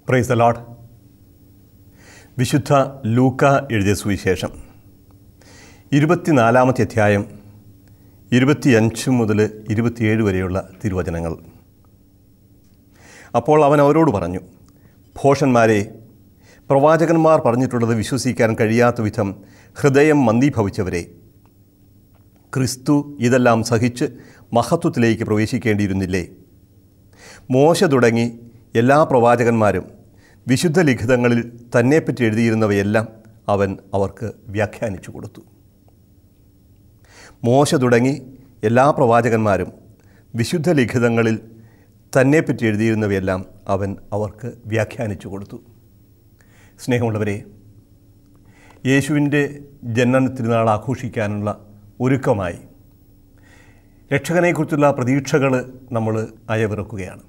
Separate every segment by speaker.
Speaker 1: praise the load വിശുദ്ധ ലൂക്ക എഴുതിയ സുവിശേഷം ഇരുപത്തിനാലാമത്തെ അധ്യായം ഇരുപത്തിയഞ്ച് മുതൽ ഇരുപത്തിയേഴ് വരെയുള്ള തിരുവചനങ്ങൾ അപ്പോൾ അവൻ അവരോട് പറഞ്ഞു ഭോഷന്മാരെ പ്രവാചകന്മാർ പറഞ്ഞിട്ടുള്ളത് വിശ്വസിക്കാൻ കഴിയാത്ത വിധം ഹൃദയം മന്ദീഭവിച്ചവരെ ക്രിസ്തു ഇതെല്ലാം സഹിച്ച് മഹത്വത്തിലേക്ക് പ്രവേശിക്കേണ്ടിയിരുന്നില്ലേ മോശ തുടങ്ങി എല്ലാ പ്രവാചകന്മാരും വിശുദ്ധ ലിഖിതങ്ങളിൽ തന്നെപ്പറ്റി എഴുതിയിരുന്നവയെല്ലാം അവൻ അവർക്ക് വ്യാഖ്യാനിച്ചു കൊടുത്തു മോശ തുടങ്ങി എല്ലാ പ്രവാചകന്മാരും വിശുദ്ധ ലിഖിതങ്ങളിൽ തന്നെപ്പറ്റി എഴുതിയിരുന്നവയെല്ലാം അവൻ അവർക്ക് വ്യാഖ്യാനിച്ചു കൊടുത്തു സ്നേഹമുള്ളവരെ യേശുവിൻ്റെ ജനന തിരുനാൾ ആഘോഷിക്കാനുള്ള ഒരുക്കമായി രക്ഷകനെക്കുറിച്ചുള്ള പ്രതീക്ഷകൾ നമ്മൾ അയവിറക്കുകയാണ്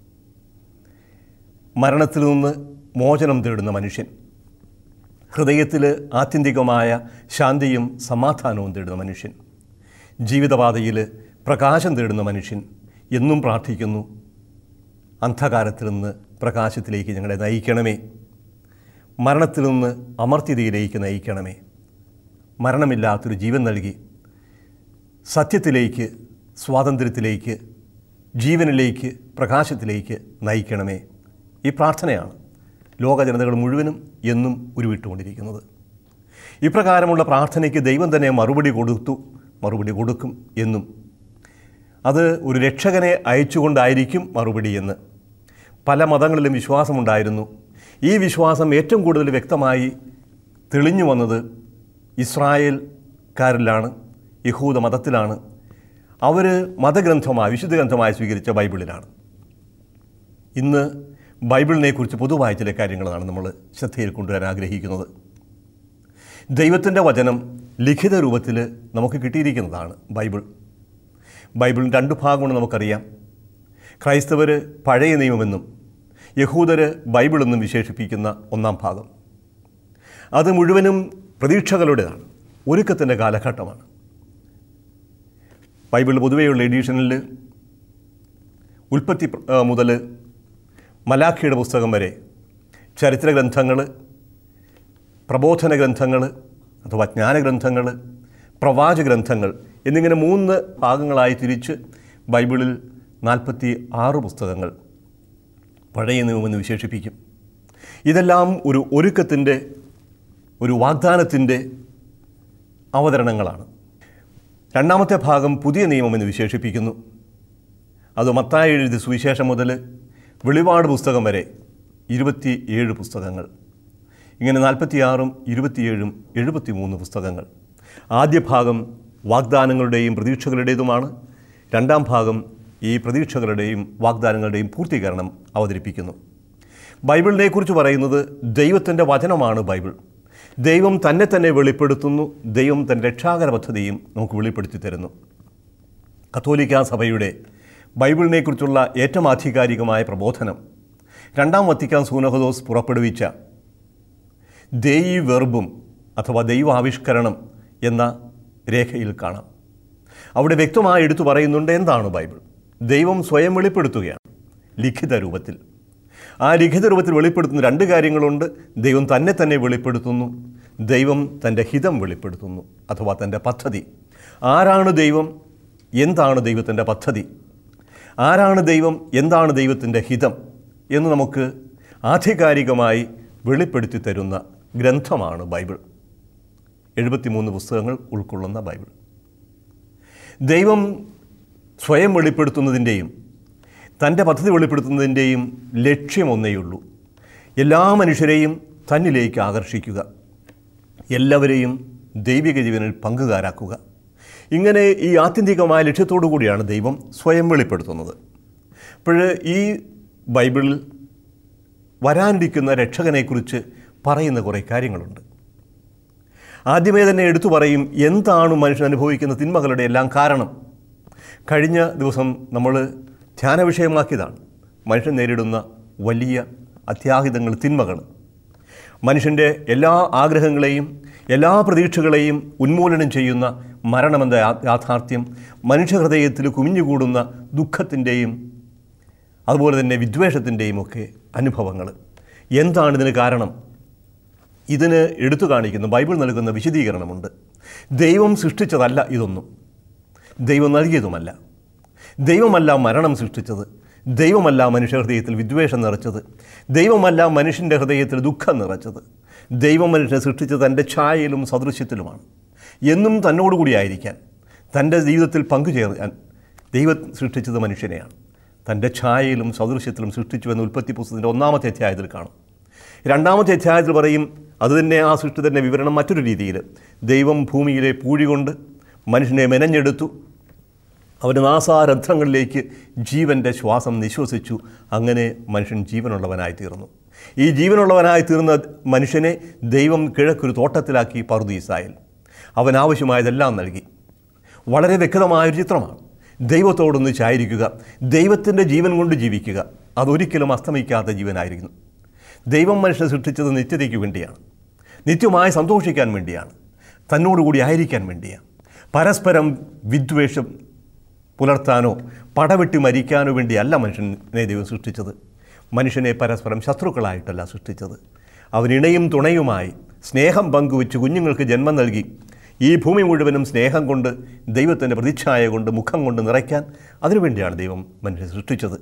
Speaker 1: മരണത്തിൽ നിന്ന് മോചനം തേടുന്ന മനുഷ്യൻ ഹൃദയത്തിൽ ആത്യന്തികമായ ശാന്തിയും സമാധാനവും തേടുന്ന മനുഷ്യൻ ജീവിതപാതയിൽ പ്രകാശം തേടുന്ന മനുഷ്യൻ എന്നും പ്രാർത്ഥിക്കുന്നു അന്ധകാരത്തിൽ നിന്ന് പ്രകാശത്തിലേക്ക് ഞങ്ങളെ നയിക്കണമേ മരണത്തിൽ നിന്ന് അമർത്യതയിലേക്ക് നയിക്കണമേ മരണമില്ലാത്തൊരു ജീവൻ നൽകി സത്യത്തിലേക്ക് സ്വാതന്ത്ര്യത്തിലേക്ക് ജീവനിലേക്ക് പ്രകാശത്തിലേക്ക് നയിക്കണമേ ഈ പ്രാർത്ഥനയാണ് ലോക ജനതകൾ മുഴുവനും എന്നും ഉരുവിട്ടുകൊണ്ടിരിക്കുന്നത് ഇപ്രകാരമുള്ള പ്രാർത്ഥനയ്ക്ക് ദൈവം തന്നെ മറുപടി കൊടുത്തു മറുപടി കൊടുക്കും എന്നും അത് ഒരു രക്ഷകനെ അയച്ചുകൊണ്ടായിരിക്കും മറുപടി എന്ന് പല മതങ്ങളിലും വിശ്വാസമുണ്ടായിരുന്നു ഈ വിശ്വാസം ഏറ്റവും കൂടുതൽ വ്യക്തമായി തെളിഞ്ഞു വന്നത് ഇസ്രായേൽക്കാരിലാണ് യഹൂദ മതത്തിലാണ് അവർ മതഗ്രന്ഥമായി വിശുദ്ധ ഗ്രന്ഥമായി സ്വീകരിച്ച ബൈബിളിലാണ് ഇന്ന് ബൈബിളിനെക്കുറിച്ച് പൊതുവായ ചില കാര്യങ്ങളാണ് നമ്മൾ ശ്രദ്ധയിൽ കൊണ്ടുവരാൻ ആഗ്രഹിക്കുന്നത് ദൈവത്തിൻ്റെ വചനം ലിഖിത രൂപത്തിൽ നമുക്ക് കിട്ടിയിരിക്കുന്നതാണ് ബൈബിൾ ബൈബിളിന് രണ്ട് ഭാഗമാണ് നമുക്കറിയാം ക്രൈസ്തവർ പഴയ നിയമമെന്നും യഹൂദർ ബൈബിളെന്നും വിശേഷിപ്പിക്കുന്ന ഒന്നാം ഭാഗം അത് മുഴുവനും പ്രതീക്ഷകളുടേതാണ് ഒരുക്കത്തിൻ്റെ കാലഘട്ടമാണ് ബൈബിൾ പൊതുവെയുള്ള എഡീഷനിൽ ഉൽപ്പത്തി മുതൽ മലാഖിയുടെ പുസ്തകം വരെ ചരിത്ര ഗ്രന്ഥങ്ങൾ പ്രബോധന ഗ്രന്ഥങ്ങൾ അഥവാ ജ്ഞാനഗ്രന്ഥങ്ങൾ പ്രവാച ഗ്രന്ഥങ്ങൾ എന്നിങ്ങനെ മൂന്ന് ഭാഗങ്ങളായി തിരിച്ച് ബൈബിളിൽ നാൽപ്പത്തി ആറ് പുസ്തകങ്ങൾ പഴയ നിയമമെന്ന് വിശേഷിപ്പിക്കും ഇതെല്ലാം ഒരു ഒരുക്കത്തിൻ്റെ ഒരു വാഗ്ദാനത്തിൻ്റെ അവതരണങ്ങളാണ് രണ്ടാമത്തെ ഭാഗം പുതിയ നിയമമെന്ന് വിശേഷിപ്പിക്കുന്നു അത് മത്തായി എഴുതിയ സുവിശേഷം മുതൽ വെളിപാട് പുസ്തകം വരെ ഇരുപത്തി ഏഴ് പുസ്തകങ്ങൾ ഇങ്ങനെ നാൽപ്പത്തിയാറും ഇരുപത്തിയേഴും എഴുപത്തിമൂന്ന് പുസ്തകങ്ങൾ ആദ്യ ഭാഗം വാഗ്ദാനങ്ങളുടെയും പ്രതീക്ഷകളുടേതുമാണ് രണ്ടാം ഭാഗം ഈ പ്രതീക്ഷകളുടെയും വാഗ്ദാനങ്ങളുടെയും പൂർത്തീകരണം അവതരിപ്പിക്കുന്നു ബൈബിളിനെക്കുറിച്ച് പറയുന്നത് ദൈവത്തിൻ്റെ വചനമാണ് ബൈബിൾ ദൈവം തന്നെ തന്നെ വെളിപ്പെടുത്തുന്നു ദൈവം തൻ്റെ രക്ഷാകര പദ്ധതിയും നമുക്ക് വെളിപ്പെടുത്തി തരുന്നു കത്തോലിക്ക സഭയുടെ ബൈബിളിനെക്കുറിച്ചുള്ള ഏറ്റവും ആധികാരികമായ പ്രബോധനം രണ്ടാം വത്തിക്കാൻ സൂനഹദോസ് പുറപ്പെടുവിച്ച ദേയി വെർബും അഥവാ ദൈവാവിഷ്കരണം എന്ന രേഖയിൽ കാണാം അവിടെ വ്യക്തമായി എടുത്തു പറയുന്നുണ്ട് എന്താണ് ബൈബിൾ ദൈവം സ്വയം വെളിപ്പെടുത്തുകയാണ് ലിഖിത രൂപത്തിൽ ആ ലിഖിത രൂപത്തിൽ വെളിപ്പെടുത്തുന്ന രണ്ട് കാര്യങ്ങളുണ്ട് ദൈവം തന്നെ തന്നെ വെളിപ്പെടുത്തുന്നു ദൈവം തൻ്റെ ഹിതം വെളിപ്പെടുത്തുന്നു അഥവാ തൻ്റെ പദ്ധതി ആരാണ് ദൈവം എന്താണ് ദൈവത്തിൻ്റെ പദ്ധതി ആരാണ് ദൈവം എന്താണ് ദൈവത്തിൻ്റെ ഹിതം എന്ന് നമുക്ക് ആധികാരികമായി വെളിപ്പെടുത്തി തരുന്ന ഗ്രന്ഥമാണ് ബൈബിൾ എഴുപത്തിമൂന്ന് പുസ്തകങ്ങൾ ഉൾക്കൊള്ളുന്ന ബൈബിൾ ദൈവം സ്വയം വെളിപ്പെടുത്തുന്നതിൻ്റെയും തൻ്റെ പദ്ധതി വെളിപ്പെടുത്തുന്നതിൻ്റെയും ലക്ഷ്യം ഒന്നേയുള്ളൂ എല്ലാ മനുഷ്യരെയും തന്നിലേക്ക് ആകർഷിക്കുക എല്ലാവരെയും ദൈവിക ജീവനിൽ പങ്കുകാരാക്കുക ഇങ്ങനെ ഈ ആത്യന്തികമായ ലക്ഷ്യത്തോടു കൂടിയാണ് ദൈവം സ്വയം വെളിപ്പെടുത്തുന്നത് അപ്പോൾ ഈ ബൈബിളിൽ വരാനിരിക്കുന്ന രക്ഷകനെക്കുറിച്ച് പറയുന്ന കുറേ കാര്യങ്ങളുണ്ട് ആദ്യമേ തന്നെ എടുത്തു പറയും എന്താണ് മനുഷ്യൻ അനുഭവിക്കുന്ന തിന്മകളുടെ എല്ലാം കാരണം കഴിഞ്ഞ ദിവസം നമ്മൾ ധ്യാന വിഷയമാക്കിയതാണ് മനുഷ്യൻ നേരിടുന്ന വലിയ അത്യാഹിതങ്ങൾ തിന്മകൾ മനുഷ്യൻ്റെ എല്ലാ ആഗ്രഹങ്ങളെയും എല്ലാ പ്രതീക്ഷകളെയും ഉന്മൂലനം ചെയ്യുന്ന മരണമെന്ന യാ- യാഥാർത്ഥ്യം മനുഷ്യഹൃദയത്തിൽ കുമിഞ്ഞുകൂടുന്ന ദുഃഖത്തിൻ്റെയും അതുപോലെ തന്നെ വിദ്വേഷത്തിൻ്റെയും ഒക്കെ അനുഭവങ്ങൾ എന്താണ് ഇതിന് കാരണം ഇതിന് എടുത്തു കാണിക്കുന്ന ബൈബിൾ നൽകുന്ന വിശദീകരണമുണ്ട് ദൈവം സൃഷ്ടിച്ചതല്ല ഇതൊന്നും ദൈവം നൽകിയതുമല്ല ദൈവമല്ല മരണം സൃഷ്ടിച്ചത് ദൈവമല്ല മനുഷ്യ ഹൃദയത്തിൽ വിദ്വേഷം നിറച്ചത് ദൈവമല്ല മനുഷ്യൻ്റെ ഹൃദയത്തിൽ ദുഃഖം നിറച്ചത് ദൈവം മനുഷ്യനെ സൃഷ്ടിച്ചത് തൻ്റെ ഛായയിലും സദൃശ്യത്തിലുമാണ് എന്നും തന്നോടുകൂടിയായിരിക്കാൻ തൻ്റെ ജീവിതത്തിൽ പങ്കുചേർക്കാൻ ദൈവം സൃഷ്ടിച്ചത് മനുഷ്യനെയാണ് തൻ്റെ ഛായയിലും സദൃശ്യത്തിലും സൃഷ്ടിച്ചുവെന്ന് ഉൽപ്പത്തി പുസ്തകത്തിൻ്റെ ഒന്നാമത്തെ അധ്യായത്തിൽ കാണും രണ്ടാമത്തെ അധ്യായത്തിൽ പറയും അതുതന്നെ ആ സൃഷ്ടി തന്നെ വിവരണം മറ്റൊരു രീതിയിൽ ദൈവം ഭൂമിയിലെ പൂഴി കൊണ്ട് മനുഷ്യനെ മെനഞ്ഞെടുത്തു അവന് നാസാരന്ധ്രങ്ങളിലേക്ക് ജീവൻ്റെ ശ്വാസം നിശ്വസിച്ചു അങ്ങനെ മനുഷ്യൻ ജീവനുള്ളവനായി തീർന്നു ഈ ജീവനുള്ളവനായി തീർന്ന മനുഷ്യനെ ദൈവം കിഴക്കൊരു തോട്ടത്തിലാക്കി പറുദീസായിൽ അവൻ ആവശ്യമായതെല്ലാം നൽകി വളരെ വ്യക്തമായൊരു ചിത്രമാണ് ദൈവത്തോടൊന്ന് ചായിരിക്കുക ദൈവത്തിൻ്റെ ജീവൻ കൊണ്ട് ജീവിക്കുക അതൊരിക്കലും അസ്തമിക്കാത്ത ജീവനായിരിക്കുന്നു ദൈവം മനുഷ്യനെ സൃഷ്ടിച്ചത് നിത്യതയ്ക്ക് വേണ്ടിയാണ് നിത്യമായി സന്തോഷിക്കാൻ വേണ്ടിയാണ് തന്നോടുകൂടി ആയിരിക്കാൻ വേണ്ടിയാണ് പരസ്പരം വിദ്വേഷം പുലർത്താനോ പടവെട്ടി മരിക്കാനോ വേണ്ടിയല്ല മനുഷ്യനെ ദൈവം സൃഷ്ടിച്ചത് മനുഷ്യനെ പരസ്പരം ശത്രുക്കളായിട്ടല്ല സൃഷ്ടിച്ചത് അവനിണയും തുണയുമായി സ്നേഹം പങ്കുവെച്ച് കുഞ്ഞുങ്ങൾക്ക് ജന്മം നൽകി ഈ ഭൂമി മുഴുവനും സ്നേഹം കൊണ്ട് ദൈവത്തിൻ്റെ പ്രതിച്ഛായ കൊണ്ട് മുഖം കൊണ്ട് നിറയ്ക്കാൻ അതിനുവേണ്ടിയാണ് ദൈവം മനുഷ്യനെ സൃഷ്ടിച്ചത്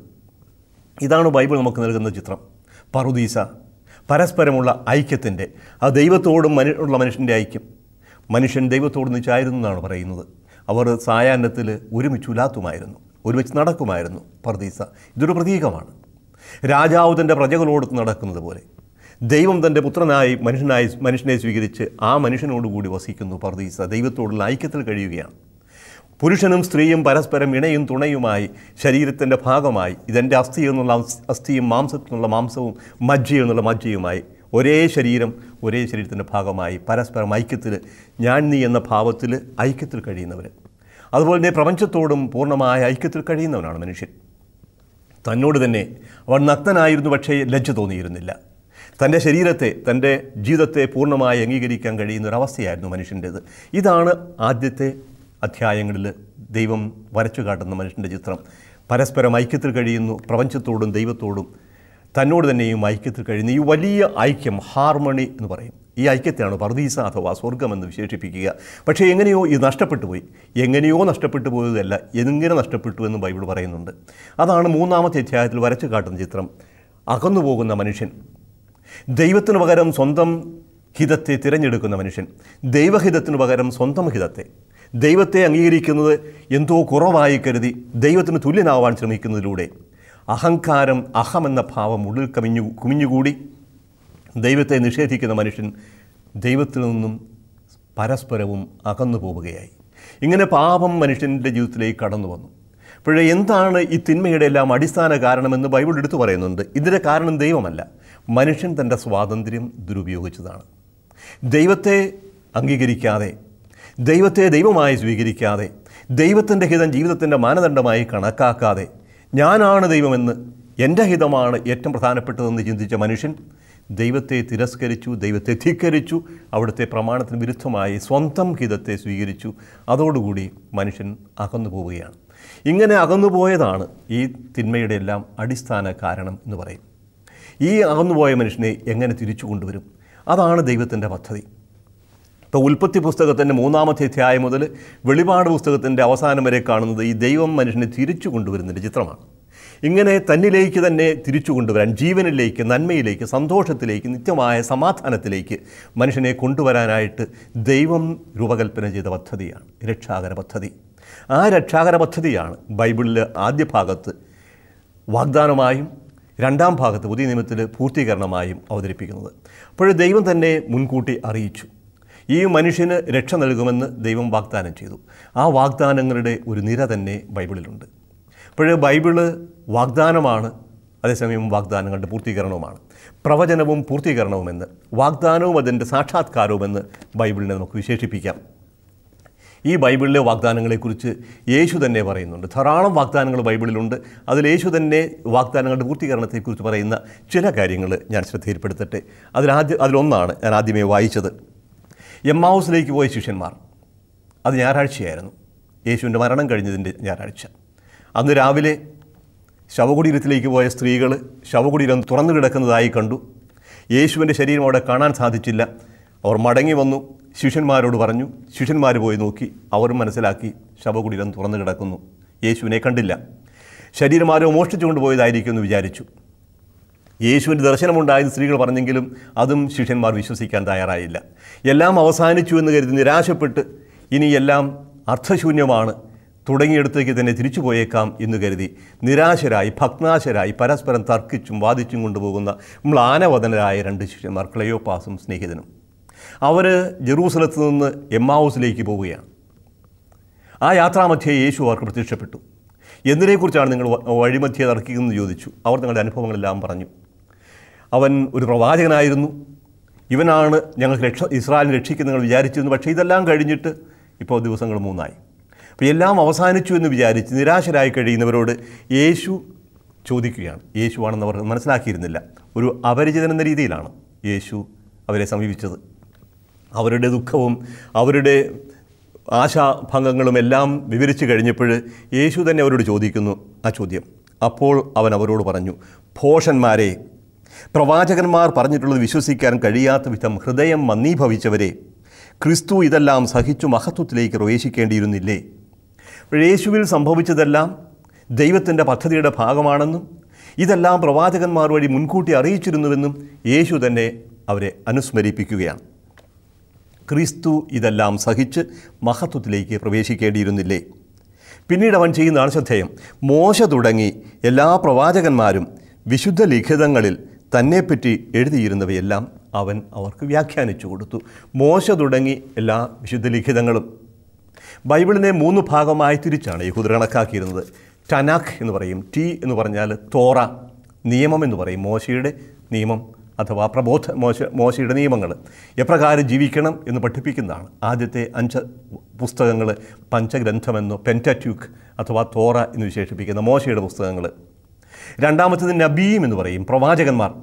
Speaker 1: ഇതാണ് ബൈബിൾ നമുക്ക് നൽകുന്ന ചിത്രം പറുദീസ പരസ്പരമുള്ള ഐക്യത്തിൻ്റെ ആ ദൈവത്തോടും മനു ഉള്ള മനുഷ്യൻ്റെ ഐക്യം മനുഷ്യൻ ദൈവത്തോട് നിച്ചായിരുന്നു എന്നാണ് പറയുന്നത് അവർ സായാഹ്നത്തിൽ ഒരുമിച്ച് ഉലാത്തുമായിരുന്നു ഒരുമിച്ച് നടക്കുമായിരുന്നു പർദീസ ഇതൊരു പ്രതീകമാണ് രാജാവ് തൻ്റെ പ്രജകളോട് നടക്കുന്നത് പോലെ ദൈവം തൻ്റെ പുത്രനായി മനുഷ്യനായി മനുഷ്യനെ സ്വീകരിച്ച് ആ മനുഷ്യനോടുകൂടി വസിക്കുന്നു പർദീസ ദൈവത്തോടുള്ള ഐക്യത്തിൽ കഴിയുകയാണ് പുരുഷനും സ്ത്രീയും പരസ്പരം ഇണയും തുണയുമായി ശരീരത്തിൻ്റെ ഭാഗമായി ഇതെൻ്റെ അസ്ഥി എന്നുള്ള അസ്- അസ്ഥിയും മാംസത്തിൽ നിന്നുള്ള മാംസവും മജ്ജയും എന്നുള്ള മജ്ജയുമായി ഒരേ ശരീരം ഒരേ ശരീരത്തിൻ്റെ ഭാഗമായി പരസ്പരം ഐക്യത്തിൽ ഞാൻ നീ എന്ന ഭാവത്തിൽ ഐക്യത്തിൽ കഴിയുന്നവർ അതുപോലെ തന്നെ പ്രപഞ്ചത്തോടും പൂർണ്ണമായ ഐക്യത്തിൽ കഴിയുന്നവനാണ് മനുഷ്യൻ തന്നോട് തന്നെ അവൻ നഗ്നനായിരുന്നു പക്ഷേ ലജ്ജ തോന്നിയിരുന്നില്ല തൻ്റെ ശരീരത്തെ തൻ്റെ ജീവിതത്തെ പൂർണ്ണമായി അംഗീകരിക്കാൻ കഴിയുന്ന ഒരവസ്ഥയായിരുന്നു മനുഷ്യൻ്റേത് ഇതാണ് ആദ്യത്തെ അധ്യായങ്ങളിൽ ദൈവം വരച്ചു കാട്ടുന്ന മനുഷ്യൻ്റെ ചിത്രം പരസ്പരം ഐക്യത്തിൽ കഴിയുന്നു പ്രപഞ്ചത്തോടും ദൈവത്തോടും തന്നോട് തന്നെയും ഐക്യത്തിൽ കഴിയുന്ന ഈ വലിയ ഐക്യം ഹാർമണി എന്ന് പറയും ഈ ഐക്യത്തെയാണ് പർദീസ അഥവാ സ്വർഗമെന്ന് വിശേഷിപ്പിക്കുക പക്ഷേ എങ്ങനെയോ ഇത് നഷ്ടപ്പെട്ടു പോയി എങ്ങനെയോ നഷ്ടപ്പെട്ടു പോയതല്ല എങ്ങനെ നഷ്ടപ്പെട്ടു എന്ന് ബൈബിൾ പറയുന്നുണ്ട് അതാണ് മൂന്നാമത്തെ അധ്യായത്തിൽ വരച്ചു കാട്ടുന്ന ചിത്രം അകന്നു പോകുന്ന മനുഷ്യൻ ദൈവത്തിനു പകരം സ്വന്തം ഹിതത്തെ തിരഞ്ഞെടുക്കുന്ന മനുഷ്യൻ ദൈവഹിതത്തിനു പകരം സ്വന്തം ഹിതത്തെ ദൈവത്തെ അംഗീകരിക്കുന്നത് എന്തോ കുറവായി കരുതി ദൈവത്തിന് തുല്യനാവാൻ ശ്രമിക്കുന്നതിലൂടെ അഹങ്കാരം അഹമെന്ന ഭാവം ഉള്ളിൽ കമിഞ്ഞു കുമിഞ്ഞുകൂടി ദൈവത്തെ നിഷേധിക്കുന്ന മനുഷ്യൻ ദൈവത്തിൽ നിന്നും പരസ്പരവും അകന്നു പോവുകയായി ഇങ്ങനെ പാപം മനുഷ്യൻ്റെ ജീവിതത്തിലേക്ക് കടന്നു വന്നു അപ്പോഴേ എന്താണ് ഈ തിന്മയുടെ എല്ലാം അടിസ്ഥാന കാരണമെന്ന് ബൈബിൾ എടുത്തു പറയുന്നുണ്ട് ഇതിൻ്റെ കാരണം ദൈവമല്ല മനുഷ്യൻ തൻ്റെ സ്വാതന്ത്ര്യം ദുരുപയോഗിച്ചതാണ് ദൈവത്തെ അംഗീകരിക്കാതെ ദൈവത്തെ ദൈവമായി സ്വീകരിക്കാതെ ദൈവത്തിൻ്റെ ഹിതം ജീവിതത്തിൻ്റെ മാനദണ്ഡമായി കണക്കാക്കാതെ ഞാനാണ് ദൈവമെന്ന് എൻ്റെ ഹിതമാണ് ഏറ്റവും പ്രധാനപ്പെട്ടതെന്ന് ചിന്തിച്ച മനുഷ്യൻ ദൈവത്തെ തിരസ്കരിച്ചു ദൈവത്തെ ധിക്കരിച്ചു അവിടുത്തെ പ്രമാണത്തിന് വിരുദ്ധമായി സ്വന്തം ഹിതത്തെ സ്വീകരിച്ചു അതോടുകൂടി മനുഷ്യൻ അകന്നു പോവുകയാണ് ഇങ്ങനെ അകന്നുപോയതാണ് ഈ തിന്മയുടെ എല്ലാം അടിസ്ഥാന കാരണം എന്ന് പറയും ഈ അകന്നുപോയ മനുഷ്യനെ എങ്ങനെ തിരിച്ചു കൊണ്ടുവരും അതാണ് ദൈവത്തിൻ്റെ പദ്ധതി ഇപ്പോൾ ഉൽപ്പത്തി പുസ്തകത്തിൻ്റെ മൂന്നാമത്തെ അധ്യായം മുതൽ വെളിപാട് പുസ്തകത്തിൻ്റെ അവസാനം വരെ കാണുന്നത് ഈ ദൈവം മനുഷ്യനെ തിരിച്ചു കൊണ്ടുവരുന്നതിൻ്റെ ചിത്രമാണ് ഇങ്ങനെ തന്നിലേക്ക് തന്നെ തിരിച്ചു കൊണ്ടുവരാൻ ജീവനിലേക്ക് നന്മയിലേക്ക് സന്തോഷത്തിലേക്ക് നിത്യമായ സമാധാനത്തിലേക്ക് മനുഷ്യനെ കൊണ്ടുവരാനായിട്ട് ദൈവം രൂപകൽപ്പന ചെയ്ത പദ്ധതിയാണ് രക്ഷാകര പദ്ധതി ആ രക്ഷാകര പദ്ധതിയാണ് ബൈബിളിൽ ആദ്യ ഭാഗത്ത് വാഗ്ദാനമായും രണ്ടാം ഭാഗത്ത് പുതിയ നിയമത്തിൽ പൂർത്തീകരണമായും അവതരിപ്പിക്കുന്നത് അപ്പോൾ ദൈവം തന്നെ മുൻകൂട്ടി അറിയിച്ചു ഈ മനുഷ്യന് രക്ഷ നൽകുമെന്ന് ദൈവം വാഗ്ദാനം ചെയ്തു ആ വാഗ്ദാനങ്ങളുടെ ഒരു നിര തന്നെ ബൈബിളിലുണ്ട് അപ്പോൾ ബൈബിള് വാഗ്ദാനമാണ് അതേസമയം വാഗ്ദാനങ്ങളുടെ പൂർത്തീകരണവുമാണ് പ്രവചനവും പൂർത്തീകരണവുമെന്ന് വാഗ്ദാനവും അതിൻ്റെ സാക്ഷാത്കാരവുമെന്ന് ബൈബിളിനെ നമുക്ക് വിശേഷിപ്പിക്കാം ഈ ബൈബിളിലെ വാഗ്ദാനങ്ങളെക്കുറിച്ച് യേശു തന്നെ പറയുന്നുണ്ട് ധാരാളം വാഗ്ദാനങ്ങൾ ബൈബിളിലുണ്ട് അതിൽ യേശു തന്നെ വാഗ്ദാനങ്ങളുടെ പൂർത്തീകരണത്തെക്കുറിച്ച് പറയുന്ന ചില കാര്യങ്ങൾ ഞാൻ ശ്രദ്ധയിൽപ്പെടുത്തട്ടെ അതിലാദ്യ അതിലൊന്നാണ് ഞാൻ ആദ്യമേ വായിച്ചത് എമ്മാവൂസിലേക്ക് പോയ ശിഷ്യന്മാർ അത് ഞായറാഴ്ചയായിരുന്നു യേശുവിൻ്റെ മരണം കഴിഞ്ഞതിൻ്റെ ഞായറാഴ്ച അന്ന് രാവിലെ ശവകുടീരത്തിലേക്ക് പോയ സ്ത്രീകൾ ശവകുടീരം തുറന്നു കിടക്കുന്നതായി കണ്ടു യേശുവിൻ്റെ ശരീരം അവിടെ കാണാൻ സാധിച്ചില്ല അവർ മടങ്ങി വന്നു ശിഷ്യന്മാരോട് പറഞ്ഞു ശിഷ്യന്മാർ പോയി നോക്കി അവരും മനസ്സിലാക്കി ശവകുടീരം തുറന്നു കിടക്കുന്നു യേശുവിനെ കണ്ടില്ല ശരീരം ആരോ മോഷ്ടിച്ചു കൊണ്ടുപോയതായിരിക്കും എന്ന് വിചാരിച്ചു യേശുവിൻ്റെ ദർശനമുണ്ടായെന്ന് സ്ത്രീകൾ പറഞ്ഞെങ്കിലും അതും ശിഷ്യന്മാർ വിശ്വസിക്കാൻ തയ്യാറായില്ല എല്ലാം അവസാനിച്ചു എന്ന് കരുതി നിരാശപ്പെട്ട് ഇനി എല്ലാം അർത്ഥശൂന്യമാണ് തുടങ്ങിയിടത്തേക്ക് തന്നെ തിരിച്ചു പോയേക്കാം എന്ന് കരുതി നിരാശരായി ഭഗ്നാശരായി പരസ്പരം തർക്കിച്ചും വാദിച്ചും കൊണ്ടുപോകുന്ന മ്ലാനവദനരായ രണ്ട് ശിഷ്യന്മാർ ക്ലയോപ്പാസും സ്നേഹിതനും അവർ ജെറൂസലത്ത് നിന്ന് എമ്മാവൂസിലേക്ക് പോവുകയാണ് ആ യാത്രാമധ്യേ യേശു അവർക്ക് പ്രത്യക്ഷപ്പെട്ടു എന്തിനെക്കുറിച്ചാണ് നിങ്ങൾ വ- വഴിമധ്യേ തർക്കിക്കുന്നതെന്ന് ചോദിച്ചു അവർ തങ്ങളുടെ അനുഭവങ്ങളെല്ലാം പറഞ്ഞു അവൻ ഒരു പ്രവാചകനായിരുന്നു ഇവനാണ് ഞങ്ങൾക്ക് രക്ഷ ഇസ്രായേലിനെ രക്ഷിക്കുന്ന നിങ്ങൾ വിചാരിച്ചിരുന്നു പക്ഷേ ഇതെല്ലാം കഴിഞ്ഞിട്ട് ഇപ്പോൾ ദിവസങ്ങൾ മൂന്നായി അപ്പോൾ എല്ലാം അവസാനിച്ചു എന്ന് വിചാരിച്ച് നിരാശരായി കഴിയുന്നവരോട് യേശു ചോദിക്കുകയാണ് യേശുവാണെന്ന് അവർ മനസ്സിലാക്കിയിരുന്നില്ല ഒരു അപരിചിതൻ എന്ന രീതിയിലാണ് യേശു അവരെ സമീപിച്ചത് അവരുടെ ദുഃഖവും അവരുടെ ആശാഭംഗങ്ങളും എല്ലാം വിവരിച്ചു കഴിഞ്ഞപ്പോൾ യേശു തന്നെ അവരോട് ചോദിക്കുന്നു ആ ചോദ്യം അപ്പോൾ അവൻ അവരോട് പറഞ്ഞു ഭോഷന്മാരെ പ്രവാചകന്മാർ പറഞ്ഞിട്ടുള്ളത് വിശ്വസിക്കാൻ കഴിയാത്ത വിധം ഹൃദയം മന്ദീഭവിച്ചവരെ ക്രിസ്തു ഇതെല്ലാം സഹിച്ചു മഹത്വത്തിലേക്ക് പ്രവേശിക്കേണ്ടിയിരുന്നില്ലേ അപ്പോൾ യേശുവിൽ സംഭവിച്ചതെല്ലാം ദൈവത്തിൻ്റെ പദ്ധതിയുടെ ഭാഗമാണെന്നും ഇതെല്ലാം പ്രവാചകന്മാർ വഴി മുൻകൂട്ടി അറിയിച്ചിരുന്നുവെന്നും യേശു തന്നെ അവരെ അനുസ്മരിപ്പിക്കുകയാണ് ക്രിസ്തു ഇതെല്ലാം സഹിച്ച് മഹത്വത്തിലേക്ക് പ്രവേശിക്കേണ്ടിയിരുന്നില്ലേ പിന്നീട് അവൻ ചെയ്യുന്നതാണ് ശ്രദ്ധേയം മോശ തുടങ്ങി എല്ലാ പ്രവാചകന്മാരും വിശുദ്ധ ലിഖിതങ്ങളിൽ തന്നെപ്പറ്റി എഴുതിയിരുന്നവയെല്ലാം അവൻ അവർക്ക് വ്യാഖ്യാനിച്ചു കൊടുത്തു മോശ തുടങ്ങി എല്ലാ വിശുദ്ധ ലിഖിതങ്ങളും ബൈബിളിനെ മൂന്ന് ഭാഗമായി തിരിച്ചാണ് യഹൂദർ കണക്കാക്കിയിരുന്നത് ടനാഖ് എന്ന് പറയും ടി എന്ന് പറഞ്ഞാൽ തോറ നിയമം എന്ന് പറയും മോശയുടെ നിയമം അഥവാ പ്രബോധ മോശ മോശയുടെ നിയമങ്ങൾ എപ്രകാരം ജീവിക്കണം എന്ന് പഠിപ്പിക്കുന്നതാണ് ആദ്യത്തെ അഞ്ച് പുസ്തകങ്ങൾ പഞ്ചഗ്രന്ഥമെന്നോ പെൻറ്ററ്റ്യൂക്ക് അഥവാ തോറ എന്ന് വിശേഷിപ്പിക്കുന്ന മോശയുടെ പുസ്തകങ്ങൾ രണ്ടാമത്തേത് നബീം എന്ന് പറയും പ്രവാചകന്മാർ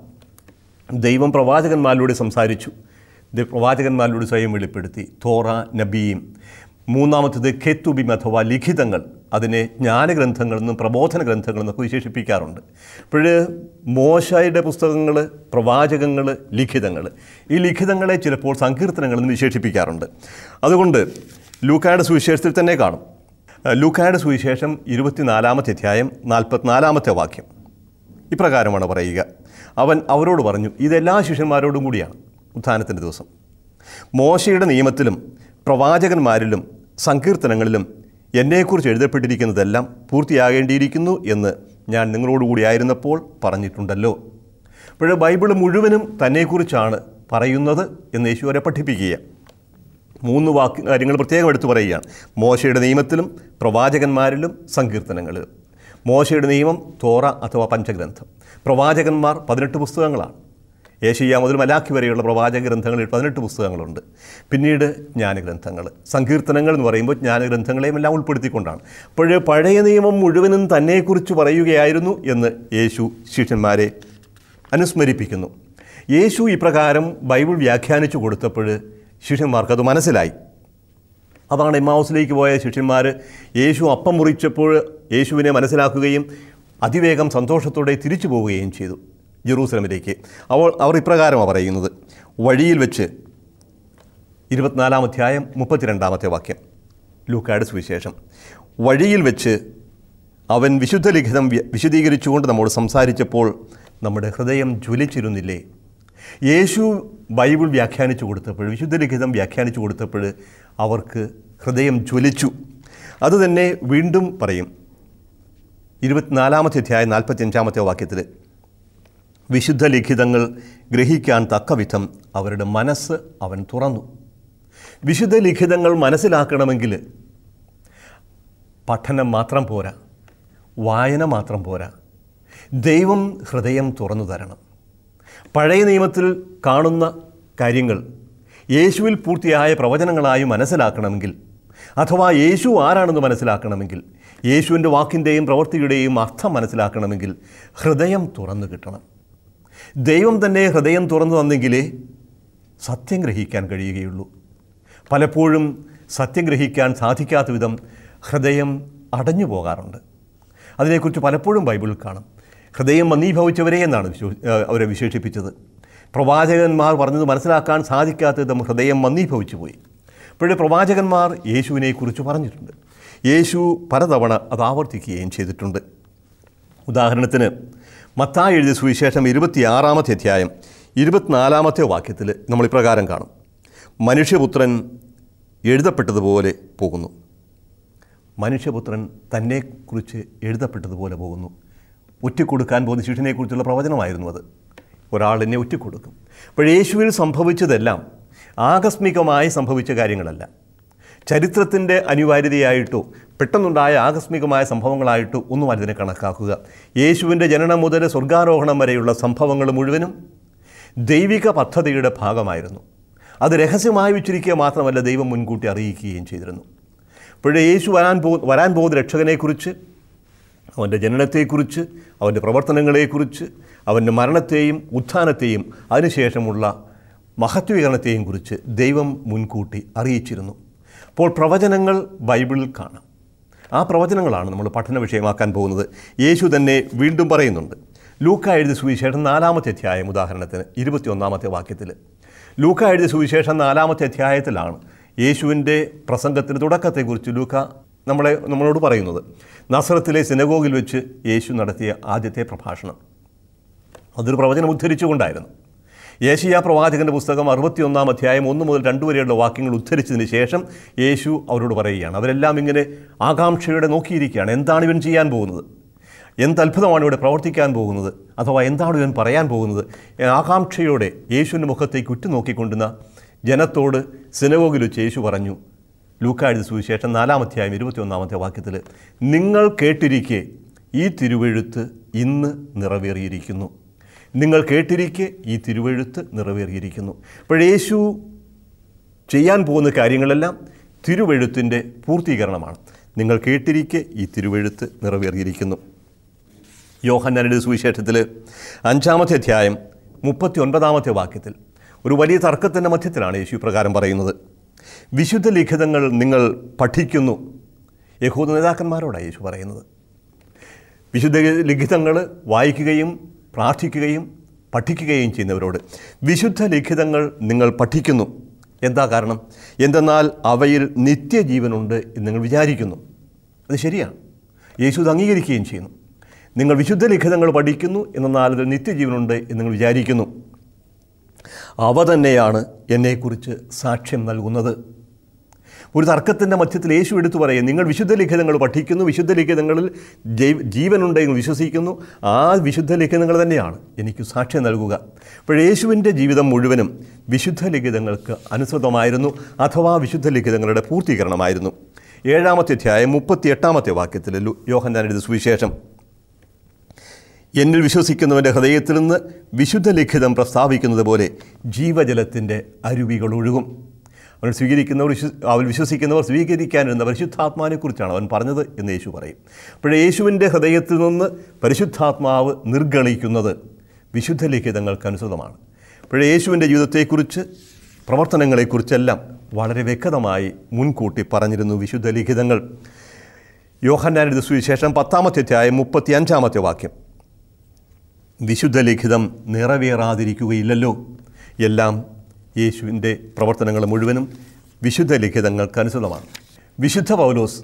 Speaker 1: ദൈവം പ്രവാചകന്മാരിലൂടെ സംസാരിച്ചു ദ- പ്രവാചകന്മാരിലൂടെ സ്വയം വെളിപ്പെടുത്തി തോറ നബീം മൂന്നാമത്തേത് ഖെത്തുബിം അഥവാ ലിഖിതങ്ങൾ അതിനെ ജ്ഞാനഗ്രന്ഥങ്ങളെന്നും പ്രബോധന ഗ്രന്ഥങ്ങളെന്നൊക്കെ വിശേഷിപ്പിക്കാറുണ്ട് അപ്പോൾ മോശയുടെ പുസ്തകങ്ങൾ പ്രവാചകങ്ങൾ ലിഖിതങ്ങൾ ഈ ലിഖിതങ്ങളെ ചിലപ്പോൾ സങ്കീർത്തനങ്ങളെന്ന് വിശേഷിപ്പിക്കാറുണ്ട് അതുകൊണ്ട് ലൂക്കായുടെ സുവിശേഷത്തിൽ തന്നെ കാണും ലൂക്കായുടെ സുവിശേഷം ഇരുപത്തിനാലാമത്തെ അധ്യായം നാൽപ്പത്തിനാലാമത്തെ വാക്യം ഇപ്രകാരമാണ് പറയുക അവൻ അവരോട് പറഞ്ഞു ഇതെല്ലാ ശിഷ്യന്മാരോടും കൂടിയാണ് ഉത്ഥാനത്തിൻ്റെ ദിവസം മോശയുടെ നിയമത്തിലും പ്രവാചകന്മാരിലും സങ്കീർത്തനങ്ങളിലും എന്നെക്കുറിച്ച് എഴുതപ്പെട്ടിരിക്കുന്നതെല്ലാം പൂർത്തിയാകേണ്ടിയിരിക്കുന്നു എന്ന് ഞാൻ നിങ്ങളോടുകൂടി ആയിരുന്നപ്പോൾ പറഞ്ഞിട്ടുണ്ടല്ലോ അപ്പോൾ ബൈബിൾ മുഴുവനും തന്നെക്കുറിച്ചാണ് പറയുന്നത് എന്ന് യേശു അവരെ പഠിപ്പിക്കുക മൂന്ന് വാക്ക് കാര്യങ്ങൾ പ്രത്യേകം എടുത്തു പറയുകയാണ് മോശയുടെ നിയമത്തിലും പ്രവാചകന്മാരിലും സങ്കീർത്തനങ്ങളിലും മോശയുടെ നിയമം തോറ അഥവാ പഞ്ചഗ്രന്ഥം പ്രവാചകന്മാർ പതിനെട്ട് പുസ്തകങ്ങളാണ് ഏഷ്യ മുതൽ മലാഖി വരെയുള്ള പ്രവാചക ഗ്രന്ഥങ്ങളിൽ പതിനെട്ട് പുസ്തകങ്ങളുണ്ട് പിന്നീട് ജ്ഞാനഗ്രന്ഥങ്ങൾ സങ്കീർത്തനങ്ങൾ എന്ന് പറയുമ്പോൾ ജ്ഞാനഗ്രന്ഥങ്ങളെയും എല്ലാം ഉൾപ്പെടുത്തിക്കൊണ്ടാണ് അപ്പോൾ പഴയ നിയമം മുഴുവനും തന്നെക്കുറിച്ച് പറയുകയായിരുന്നു എന്ന് യേശു ശിഷ്യന്മാരെ അനുസ്മരിപ്പിക്കുന്നു യേശു ഇപ്രകാരം ബൈബിൾ വ്യാഖ്യാനിച്ചു കൊടുത്തപ്പോൾ ശിഷ്യന്മാർക്ക് അത് മനസ്സിലായി അതാണ് എമ്മാവസിലേക്ക് പോയ ശിഷ്യന്മാർ യേശു അപ്പം മുറിച്ചപ്പോൾ യേശുവിനെ മനസ്സിലാക്കുകയും അതിവേഗം സന്തോഷത്തോടെ തിരിച്ചു പോവുകയും ചെയ്തു ജെറൂസലമിലേക്ക് അവൾ അവർ ഇപ്രകാരമാണ് പറയുന്നത് വഴിയിൽ വെച്ച് ഇരുപത്തിനാലാം അധ്യായം മുപ്പത്തിരണ്ടാമത്തെ വാക്യം ലൂക്കായുടെ സുവിശേഷം വഴിയിൽ വെച്ച് അവൻ വിശുദ്ധ ലിഖിതം വ്യ- വിശദീകരിച്ചുകൊണ്ട് നമ്മോട് സംസാരിച്ചപ്പോൾ നമ്മുടെ ഹൃദയം ജ്വലിച്ചിരുന്നില്ലേ യേശു ബൈബിൾ വ്യാഖ്യാനിച്ചു കൊടുത്തപ്പോൾ വിശുദ്ധ ലിഖിതം വ്യാഖ്യാനിച്ചു കൊടുത്തപ്പോൾ അവർക്ക് ഹൃദയം ജ്വലിച്ചു അതുതന്നെ വീണ്ടും പറയും ഇരുപത്തിനാലാമത്തെ അധ്യായം നാൽപ്പത്തിയഞ്ചാമത്തെ വാക്യത്തിൽ വിശുദ്ധ ലിഖിതങ്ങൾ ഗ്രഹിക്കാൻ തക്കവിധം അവരുടെ മനസ്സ് അവൻ തുറന്നു വിശുദ്ധ ലിഖിതങ്ങൾ മനസ്സിലാക്കണമെങ്കിൽ പഠനം മാത്രം പോരാ വായന മാത്രം പോരാ ദൈവം ഹൃദയം തുറന്നു തരണം പഴയ നിയമത്തിൽ കാണുന്ന കാര്യങ്ങൾ യേശുവിൽ പൂർത്തിയായ പ്രവചനങ്ങളായി മനസ്സിലാക്കണമെങ്കിൽ അഥവാ യേശു ആരാണെന്ന് മനസ്സിലാക്കണമെങ്കിൽ യേശുവിൻ്റെ വാക്കിൻ്റെയും പ്രവൃത്തിയുടെയും അർത്ഥം മനസ്സിലാക്കണമെങ്കിൽ ഹൃദയം തുറന്നു കിട്ടണം ദൈവം തന്നെ ഹൃദയം തുറന്നു തന്നെങ്കിലേ സത്യം ഗ്രഹിക്കാൻ കഴിയുകയുള്ളൂ പലപ്പോഴും സത്യം ഗ്രഹിക്കാൻ സാധിക്കാത്ത വിധം ഹൃദയം അടഞ്ഞു പോകാറുണ്ട് അതിനെക്കുറിച്ച് പലപ്പോഴും ബൈബിളിൽ കാണും ഹൃദയം മന്ദീഭവിച്ചവരെ എന്നാണ് വിശോ- ഏഹ് അവരെ വിശേഷിപ്പിച്ചത് പ്രവാചകന്മാർ പറഞ്ഞത് മനസ്സിലാക്കാൻ സാധിക്കാത്തത് നമ്മുടെ ഹൃദയം മന്ദീഭവിച്ചു പോയി ഇപ്പോഴേ പ്രവാചകന്മാർ യേശുവിനെക്കുറിച്ച് പറഞ്ഞിട്ടുണ്ട് യേശു പലതവണ അത് ആവർത്തിക്കുകയും ചെയ്തിട്ടുണ്ട് ഉദാഹരണത്തിന് മത്തായി എഴുതിയ സുവിശേഷം ഇരുപത്തിയാറാമത്തെ അധ്യായം ഇരുപത്തിനാലാമത്തെ വാക്യത്തിൽ നമ്മൾ ഇപ്രകാരം കാണും മനുഷ്യപുത്രൻ എഴുതപ്പെട്ടതുപോലെ പോകുന്നു മനുഷ്യപുത്രൻ തന്നെക്കുറിച്ച് എഴുതപ്പെട്ടതുപോലെ പോകുന്നു ഒറ്റിക്കൊടുക്കാൻ പോകുന്ന ശിഷ്യനെക്കുറിച്ചുള്ള പ്രവചനമായിരുന്നു അത് ഒരാൾ എന്നെ ഒറ്റിക്കൊടുക്കും അപ്പോൾ യേശുവിൽ സംഭവിച്ചതെല്ലാം ആകസ്മികമായി സംഭവിച്ച കാര്യങ്ങളല്ല ചരിത്രത്തിൻ്റെ അനിവാര്യതയായിട്ടോ പെട്ടെന്നുണ്ടായ ആകസ്മികമായ സംഭവങ്ങളായിട്ടോ ഒന്നും അതിനെ കണക്കാക്കുക യേശുവിൻ്റെ ജനനം മുതൽ സ്വർഗാരോഹണം വരെയുള്ള സംഭവങ്ങൾ മുഴുവനും ദൈവിക പദ്ധതിയുടെ ഭാഗമായിരുന്നു അത് രഹസ്യമായി വെച്ചിരിക്കുക മാത്രമല്ല ദൈവം മുൻകൂട്ടി അറിയിക്കുകയും ചെയ്തിരുന്നു അപ്പോഴേ യേശു വരാൻ പോ വരാൻ പോകുന്ന രക്ഷകനെക്കുറിച്ച് അവൻ്റെ ജനനത്തെക്കുറിച്ച് അവൻ്റെ പ്രവർത്തനങ്ങളെക്കുറിച്ച് അവൻ്റെ മരണത്തെയും ഉത്ഥാനത്തെയും അതിനുശേഷമുള്ള മഹത്വീകരണത്തെയും കുറിച്ച് ദൈവം മുൻകൂട്ടി അറിയിച്ചിരുന്നു അപ്പോൾ പ്രവചനങ്ങൾ ബൈബിളിൽ കാണാം ആ പ്രവചനങ്ങളാണ് നമ്മൾ പഠന വിഷയമാക്കാൻ പോകുന്നത് യേശു തന്നെ വീണ്ടും പറയുന്നുണ്ട് ലൂക്ക എഴുതിയ സുവിശേഷം നാലാമത്തെ അധ്യായം ഉദാഹരണത്തിന് ഇരുപത്തിയൊന്നാമത്തെ വാക്യത്തിൽ ലൂക്ക എഴുതിയ സുവിശേഷം നാലാമത്തെ അധ്യായത്തിലാണ് യേശുവിൻ്റെ പ്രസംഗത്തിൻ്റെ തുടക്കത്തെക്കുറിച്ച് ലൂക്ക നമ്മളെ നമ്മളോട് പറയുന്നത് നസ്രത്തിലെ സിനഗോഗിൽ വെച്ച് യേശു നടത്തിയ ആദ്യത്തെ പ്രഭാഷണം അതൊരു പ്രവചനം ഉദ്ധരിച്ചുകൊണ്ടായിരുന്നു യേശിയ പ്രവാചകൻ്റെ പുസ്തകം അറുപത്തിയൊന്നാം അധ്യായം ഒന്ന് മുതൽ രണ്ട് വരെയുള്ള വാക്യങ്ങൾ ഉദ്ധരിച്ചതിന് ശേഷം യേശു അവരോട് പറയുകയാണ് അവരെല്ലാം ഇങ്ങനെ ആകാംക്ഷയോടെ നോക്കിയിരിക്കുകയാണ് എന്താണ് ഇവൻ ചെയ്യാൻ പോകുന്നത് എന്ത് അത്ഭുതമാണ് ഇവിടെ പ്രവർത്തിക്കാൻ പോകുന്നത് അഥവാ എന്താണ് ഇവൻ പറയാൻ പോകുന്നത് ആകാംക്ഷയോടെ യേശുവിൻ്റെ മുഖത്തേക്ക് ഉറ്റുനോക്കിക്കൊണ്ടുന്ന ജനത്തോട് സിനഗോഗിൽ വെച്ച് യേശു പറഞ്ഞു ലൂക്കാഴ്ച സുവിശേഷം നാലാമധ്യായം ഇരുപത്തിയൊന്നാമത്തെ വാക്യത്തിൽ നിങ്ങൾ കേട്ടിരിക്കെ ഈ തിരുവെഴുത്ത് ഇന്ന് നിറവേറിയിരിക്കുന്നു നിങ്ങൾ കേട്ടിരിക്കെ ഈ തിരുവെഴുത്ത് നിറവേറിയിരിക്കുന്നു അപ്പോൾ യേശു ചെയ്യാൻ പോകുന്ന കാര്യങ്ങളെല്ലാം തിരുവെഴുത്തിൻ്റെ പൂർത്തീകരണമാണ് നിങ്ങൾ കേട്ടിരിക്കെ ഈ തിരുവെഴുത്ത് നിറവേറിയിരിക്കുന്നു യോഹന്നാനുടെ സുവിശേഷത്തിൽ അഞ്ചാമത്തെ അധ്യായം മുപ്പത്തി ഒൻപതാമത്തെ വാക്യത്തിൽ ഒരു വലിയ തർക്കത്തിൻ്റെ മധ്യത്തിലാണ് യേശു പ്രകാരം പറയുന്നത് വിശുദ്ധ ലിഖിതങ്ങൾ നിങ്ങൾ പഠിക്കുന്നു യഹൂദ നേതാക്കന്മാരോടാണ് യേശു പറയുന്നത് വിശുദ്ധ ലിഖിതങ്ങൾ വായിക്കുകയും പ്രാർത്ഥിക്കുകയും പഠിക്കുകയും ചെയ്യുന്നവരോട് വിശുദ്ധ ലിഖിതങ്ങൾ നിങ്ങൾ പഠിക്കുന്നു എന്താ കാരണം എന്തെന്നാൽ അവയിൽ നിത്യജീവനുണ്ട് എന്ന് നിങ്ങൾ വിചാരിക്കുന്നു അത് ശരിയാണ് യേശു ഇത് അംഗീകരിക്കുകയും ചെയ്യുന്നു നിങ്ങൾ വിശുദ്ധ ലിഖിതങ്ങൾ പഠിക്കുന്നു എന്നാൽ അതിൽ നിത്യജീവനുണ്ട് എന്ന് നിങ്ങൾ വിചാരിക്കുന്നു അവ തന്നെയാണ് എന്നെക്കുറിച്ച് സാക്ഷ്യം നൽകുന്നത് ഒരു തർക്കത്തിൻ്റെ മധ്യത്തിൽ യേശു എടുത്തു പറയും നിങ്ങൾ വിശുദ്ധ ലിഖിതങ്ങൾ പഠിക്കുന്നു വിശുദ്ധ ലിഖിതങ്ങളിൽ ജൈ- ജീവനുണ്ട് എന്ന് വിശ്വസിക്കുന്നു ആ വിശുദ്ധ ലിഖിതങ്ങൾ തന്നെയാണ് എനിക്ക് സാക്ഷ്യം നൽകുക അപ്പോൾ യേശുവിൻ്റെ ജീവിതം മുഴുവനും വിശുദ്ധ ലിഖിതങ്ങൾക്ക് അനുസൃതമായിരുന്നു അഥവാ വിശുദ്ധ ലിഖിതങ്ങളുടെ പൂർത്തീകരണമായിരുന്നു ഏഴാമത്തെ അധ്യായം മുപ്പത്തി എട്ടാമത്തെ വാക്യത്തിൽ ലു- യോഹന്നാൻ എഴുതിയ സുവിശേഷം എന്നിൽ വിശ്വസിക്കുന്നവൻ്റെ ഹൃദയത്തിൽ നിന്ന് വിശുദ്ധ ലിഖിതം പ്രസ്താവിക്കുന്നത് പോലെ ജീവജലത്തിൻ്റെ അരുവികൾ ഒഴുകും അവൻ സ്വീകരിക്കുന്നവർ വിശ്വ അവൻ വിശ്വസിക്കുന്നവർ സ്വീകരിക്കാനിരുന്ന പരിശുദ്ധാത്മാവിനെക്കുറിച്ചാണ് അവൻ പറഞ്ഞത് എന്ന് യേശു പറയും അപ്പോൾ യേശുവിൻ്റെ ഹൃദയത്തിൽ നിന്ന് പരിശുദ്ധാത്മാവ് നിർഗളിക്കുന്നത് വിശുദ്ധ ലിഖിതങ്ങൾക്ക് അനുസൃതമാണ് അപ്പോൾ യേശുവിൻ്റെ ജീവിതത്തെക്കുറിച്ച് പ്രവർത്തനങ്ങളെക്കുറിച്ചെല്ലാം വളരെ വ്യക്തമായി മുൻകൂട്ടി പറഞ്ഞിരുന്നു വിശുദ്ധ ലിഖിതങ്ങൾ യോഹന്നാരുടെ സുവിശേഷം പത്താമത്തെ അധ്യായം മുപ്പത്തി അഞ്ചാമത്തെ വാക്യം വിശുദ്ധ ലിഖിതം നിറവേറാതിരിക്കുകയില്ലല്ലോ എല്ലാം യേശുവിൻ്റെ പ്രവർത്തനങ്ങൾ മുഴുവനും വിശുദ്ധ ലിഖിതങ്ങൾക്ക് അനുസൃതമാണ് വിശുദ്ധ പൗലോസ്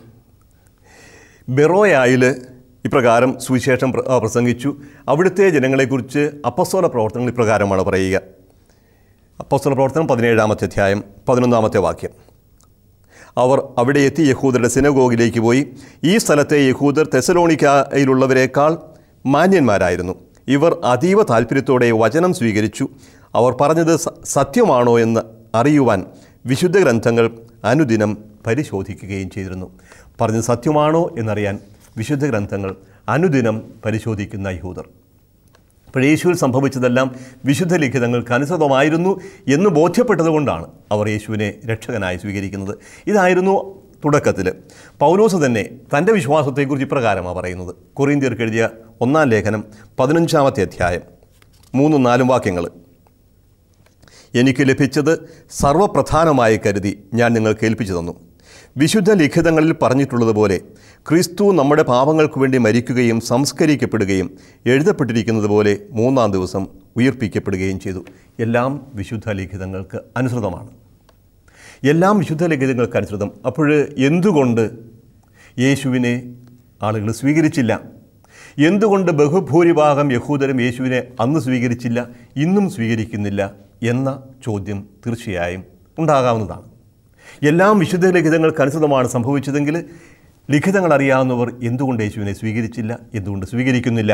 Speaker 1: ബെറോയായിൽ ഇപ്രകാരം സുവിശേഷം പ്ര- ആ, പ്രസംഗിച്ചു അവിടുത്തെ ജനങ്ങളെക്കുറിച്ച് അപ്പസ്തോല പ്രവർത്തനങ്ങൾ ഇപ്രകാരമാണ് പറയുക അപ്പസ്തോല പ്രവർത്തനം പതിനേഴാമത്തെ അധ്യായം പതിനൊന്നാമത്തെ വാക്യം അവർ അവിടെ എത്തി യഹൂദരുടെ സിനഗോഗിലേക്ക് പോയി ഈ സ്ഥലത്തെ യഹൂദർ തെസലോണിക്കയിലുള്ളവരെക്കാൾ മാന്യന്മാരായിരുന്നു ഇവർ അതീവ താല്പര്യത്തോടെ വചനം സ്വീകരിച്ചു അവർ പറഞ്ഞത് സ- സത്യമാണോ എന്ന് അറിയുവാൻ വിശുദ്ധ ഗ്രന്ഥങ്ങൾ അനുദിനം പരിശോധിക്കുകയും ചെയ്തിരുന്നു പറഞ്ഞത് സത്യമാണോ എന്നറിയാൻ വിശുദ്ധ ഗ്രന്ഥങ്ങൾ അനുദിനം പരിശോധിക്കുന്ന യഹൂദർ അപ്പോൾ യേശുവിൽ സംഭവിച്ചതെല്ലാം വിശുദ്ധ ലിഖിതങ്ങൾക്ക് അനുസൃതമായിരുന്നു എന്ന് ബോധ്യപ്പെട്ടതുകൊണ്ടാണ് അവർ യേശുവിനെ രക്ഷകനായി സ്വീകരിക്കുന്നത് ഇതായിരുന്നു തുടക്കത്തിൽ പൗലോസ് തന്നെ തൻ്റെ വിശ്വാസത്തെക്കുറിച്ച് ഇപ്രകാരമാണ് പറയുന്നത് കൊറിന്ത്യർക്ക് എഴുതിയ ഒന്നാം ലേഖനം പതിനഞ്ചാമത്തെ അധ്യായം മൂന്നും നാലും വാക്യങ്ങൾ എനിക്ക് ലഭിച്ചത് സർവപ്രധാനമായി കരുതി ഞാൻ നിങ്ങൾക്ക് ഏൽപ്പിച്ചു തന്നു വിശുദ്ധ ലിഖിതങ്ങളിൽ പറഞ്ഞിട്ടുള്ളതുപോലെ ക്രിസ്തു നമ്മുടെ പാപങ്ങൾക്ക് വേണ്ടി മരിക്കുകയും സംസ്കരിക്കപ്പെടുകയും എഴുതപ്പെട്ടിരിക്കുന്നത് പോലെ മൂന്നാം ദിവസം ഉയർപ്പിക്കപ്പെടുകയും ചെയ്തു എല്ലാം വിശുദ്ധ ലിഖിതങ്ങൾക്ക് അനുസൃതമാണ് എല്ലാം വിശുദ്ധ ലിഖിതങ്ങൾക്ക് അനുസൃതം അപ്പോൾ എന്തുകൊണ്ട് യേശുവിനെ ആളുകൾ സ്വീകരിച്ചില്ല എന്തുകൊണ്ട് ബഹുഭൂരിഭാഗം യഹൂദരും യേശുവിനെ അന്ന് സ്വീകരിച്ചില്ല ഇന്നും സ്വീകരിക്കുന്നില്ല എന്ന ചോദ്യം തീർച്ചയായും ഉണ്ടാകാവുന്നതാണ് എല്ലാം വിശുദ്ധ ലിഖിതങ്ങൾക്ക് അനുസൃതമാണ് സംഭവിച്ചതെങ്കിൽ ലിഖിതങ്ങൾ അറിയാവുന്നവർ എന്തുകൊണ്ട് യേശുവിനെ സ്വീകരിച്ചില്ല എന്തുകൊണ്ട് സ്വീകരിക്കുന്നില്ല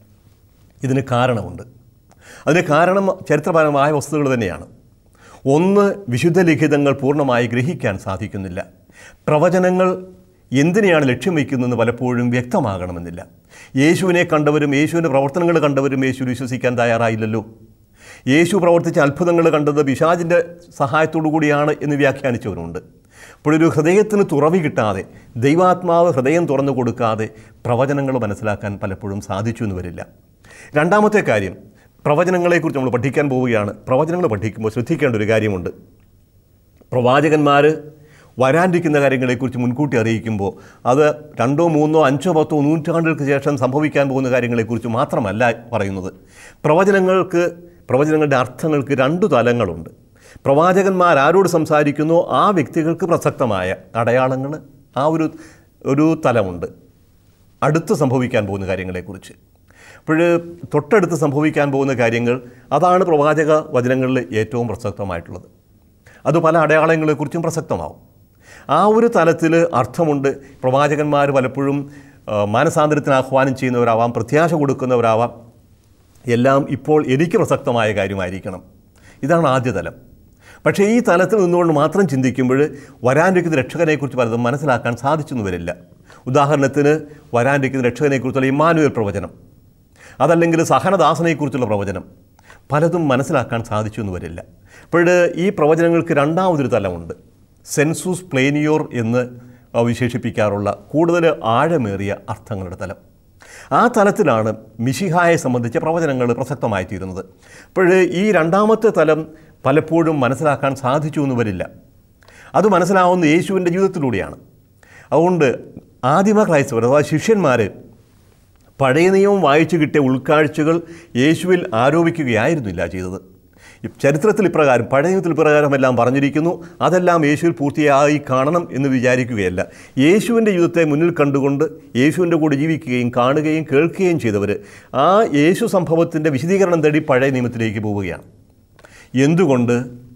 Speaker 1: ഇതിന് കാരണമുണ്ട് അതിന് കാരണം ചരിത്രപരമായ വസ്തുതകൾ തന്നെയാണ് ഒന്ന് വിശുദ്ധ ലിഖിതങ്ങൾ പൂർണ്ണമായി ഗ്രഹിക്കാൻ സാധിക്കുന്നില്ല പ്രവചനങ്ങൾ എന്തിനെയാണ് ലക്ഷ്യം വയ്ക്കുന്നതെന്ന് പലപ്പോഴും വ്യക്തമാകണമെന്നില്ല യേശുവിനെ കണ്ടവരും യേശുവിൻ്റെ പ്രവർത്തനങ്ങൾ കണ്ടവരും യേശു വിശ്വസിക്കാൻ തയ്യാറായില്ലല്ലോ യേശു പ്രവർത്തിച്ച അത്ഭുതങ്ങൾ കണ്ടത് പിശാചിൻ്റെ സഹായത്തോടു കൂടിയാണ് എന്ന് വ്യാഖ്യാനിച്ചവരുണ്ട് അപ്പോഴൊരു ഹൃദയത്തിന് തുറവി കിട്ടാതെ ദൈവാത്മാവ് ഹൃദയം തുറന്നു കൊടുക്കാതെ പ്രവചനങ്ങൾ മനസ്സിലാക്കാൻ പലപ്പോഴും സാധിച്ചു എന്ന് വരില്ല രണ്ടാമത്തെ കാര്യം പ്രവചനങ്ങളെക്കുറിച്ച് നമ്മൾ പഠിക്കാൻ പോവുകയാണ് പ്രവചനങ്ങൾ പഠിക്കുമ്പോൾ ശ്രദ്ധിക്കേണ്ട ഒരു കാര്യമുണ്ട് പ്രവാചകന്മാർ വരാനിരിക്കുന്ന കാര്യങ്ങളെക്കുറിച്ച് മുൻകൂട്ടി അറിയിക്കുമ്പോൾ അത് രണ്ടോ മൂന്നോ അഞ്ചോ പത്തോ നൂറ്റാണ്ടുകൾക്ക് ശേഷം സംഭവിക്കാൻ പോകുന്ന കാര്യങ്ങളെക്കുറിച്ച് മാത്രമല്ല പറയുന്നത് പ്രവചനങ്ങൾക്ക് പ്രവചനങ്ങളുടെ അർത്ഥങ്ങൾക്ക് രണ്ടു തലങ്ങളുണ്ട് പ്രവാചകന്മാർ ആരോട് സംസാരിക്കുന്നോ ആ വ്യക്തികൾക്ക് പ്രസക്തമായ അടയാളങ്ങൾ ആ ഒരു ഒരു തലമുണ്ട് അടുത്ത് സംഭവിക്കാൻ പോകുന്ന കാര്യങ്ങളെക്കുറിച്ച് അപ്പോൾ തൊട്ടടുത്ത് സംഭവിക്കാൻ പോകുന്ന കാര്യങ്ങൾ അതാണ് പ്രവാചക വചനങ്ങളിൽ ഏറ്റവും പ്രസക്തമായിട്ടുള്ളത് അത് പല അടയാളങ്ങളെക്കുറിച്ചും പ്രസക്തമാവും ആ ഒരു തലത്തിൽ അർത്ഥമുണ്ട് പ്രവാചകന്മാർ പലപ്പോഴും ആ, മാനസാന്തരത്തിന് ആഹ്വാനം ചെയ്യുന്നവരാവാം പ്രത്യാശ കൊടുക്കുന്നവരാവാം എല്ലാം ഇപ്പോൾ എനിക്ക് പ്രസക്തമായ കാര്യമായിരിക്കണം ഇതാണ് ആദ്യ തലം പക്ഷേ ഈ തലത്തിൽ നിന്നുകൊണ്ട് മാത്രം ചിന്തിക്കുമ്പോൾ വരാനിരിക്കുന്ന രക്ഷകനെക്കുറിച്ച് പലതും മനസ്സിലാക്കാൻ സാധിച്ചെന്ന് വരില്ല ഉദാഹരണത്തിന് വരാനിരിക്കുന്ന രക്ഷകനെക്കുറിച്ചുള്ള ഇമ്മാനുവൽ പ്രവചനം അതല്ലെങ്കിൽ സഹനദാസനെക്കുറിച്ചുള്ള പ്രവചനം പലതും മനസ്സിലാക്കാൻ സാധിച്ചു എന്ന് വരില്ല അപ്പോൾ ഈ പ്രവചനങ്ങൾക്ക് രണ്ടാമതൊരു തലമുണ്ട് സെൻസൂസ് പ്ലേനിയോർ എന്ന് വിശേഷിപ്പിക്കാറുള്ള കൂടുതൽ ആഴമേറിയ അർത്ഥങ്ങളുടെ തലം ആ തലത്തിലാണ് മിഷിഹായെ സംബന്ധിച്ച പ്രവചനങ്ങൾ പ്രസക്തമായി തീരുന്നത് അപ്പോൾ ഈ രണ്ടാമത്തെ തലം പലപ്പോഴും മനസ്സിലാക്കാൻ സാധിച്ചു എന്ന് വരില്ല അത് മനസ്സിലാവുന്ന യേശുവിൻ്റെ ജീവിതത്തിലൂടെയാണ് അതുകൊണ്ട് ആദിമ ക്രൈസ്തവർ അഥവാ ശിഷ്യന്മാർ പഴയ നിയമം വായിച്ചു കിട്ടിയ ഉൾക്കാഴ്ചകൾ യേശുവിൽ ആരോപിക്കുകയായിരുന്നില്ല ചെയ്തത് ഈ ചരിത്രത്തിൽ ഇപ്രകാരം പഴയ നിയമത്തിൽ ഇപ്രകാരം എല്ലാം പറഞ്ഞിരിക്കുന്നു അതെല്ലാം യേശുവിൽ പൂർത്തിയായി കാണണം എന്ന് വിചാരിക്കുകയല്ല യേശുവിൻ്റെ ജീവിതത്തെ മുന്നിൽ കണ്ടുകൊണ്ട് യേശുവിൻ്റെ കൂടെ ജീവിക്കുകയും കാണുകയും കേൾക്കുകയും ചെയ്തവർ ആ യേശു സംഭവത്തിൻ്റെ വിശദീകരണം തേടി പഴയ നിയമത്തിലേക്ക് പോവുകയാണ് എന്തുകൊണ്ട്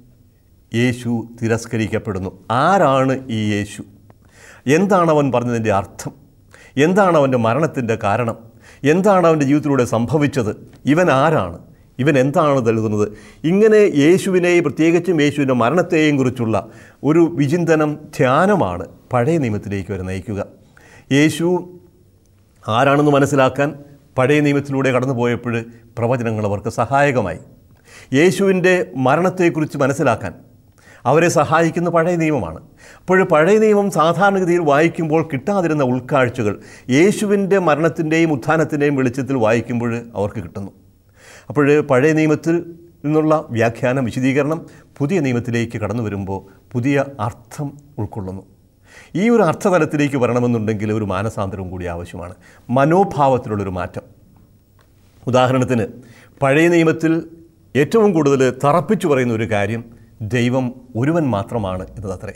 Speaker 1: യേശു തിരസ്കരിക്കപ്പെടുന്നു ആരാണ് ഈ യേശു എന്താണ് അവൻ പറഞ്ഞതിൻ്റെ അർത്ഥം എന്താണ് അവൻ്റെ മരണത്തിൻ്റെ കാരണം എന്താണ് അവൻ്റെ ജീവിതത്തിലൂടെ സംഭവിച്ചത് ഇവൻ ആരാണ് ഇവൻ എന്താണ് നൽകുന്നത് ഇങ്ങനെ യേശുവിനെയും പ്രത്യേകിച്ചും യേശുവിൻ്റെ മരണത്തെയും കുറിച്ചുള്ള ഒരു വിചിന്തനം ധ്യാനമാണ് പഴയ നിയമത്തിലേക്ക് വരെ നയിക്കുക യേശു ആരാണെന്ന് മനസ്സിലാക്കാൻ പഴയ നിയമത്തിലൂടെ കടന്നുപോയപ്പോൾ പ്രവചനങ്ങൾ അവർക്ക് സഹായകമായി യേശുവിൻ്റെ മരണത്തെക്കുറിച്ച് മനസ്സിലാക്കാൻ അവരെ സഹായിക്കുന്ന പഴയ നിയമമാണ് അപ്പോൾ പഴയ നിയമം സാധാരണഗതിയിൽ വായിക്കുമ്പോൾ കിട്ടാതിരുന്ന ഉൾക്കാഴ്ചകൾ യേശുവിൻ്റെ മരണത്തിൻ്റെയും ഉത്ഥാനത്തിൻ്റെയും വെളിച്ചത്തിൽ വായിക്കുമ്പോൾ അവർക്ക് കിട്ടുന്നു അപ്പോൾ പഴയ നിയമത്തിൽ നിന്നുള്ള വ്യാഖ്യാനം വിശദീകരണം പുതിയ നിയമത്തിലേക്ക് കടന്നു വരുമ്പോൾ പുതിയ അർത്ഥം ഉൾക്കൊള്ളുന്നു ഈ ഒരു അർത്ഥതലത്തിലേക്ക് വരണമെന്നുണ്ടെങ്കിൽ ഒരു മാനസാന്തരവും കൂടി ആവശ്യമാണ് മനോഭാവത്തിലുള്ളൊരു മാറ്റം ഉദാഹരണത്തിന് പഴയ നിയമത്തിൽ ഏറ്റവും കൂടുതൽ തറപ്പിച്ചു പറയുന്ന ഒരു കാര്യം ദൈവം ഒരുവൻ മാത്രമാണ് എന്നതത്രേ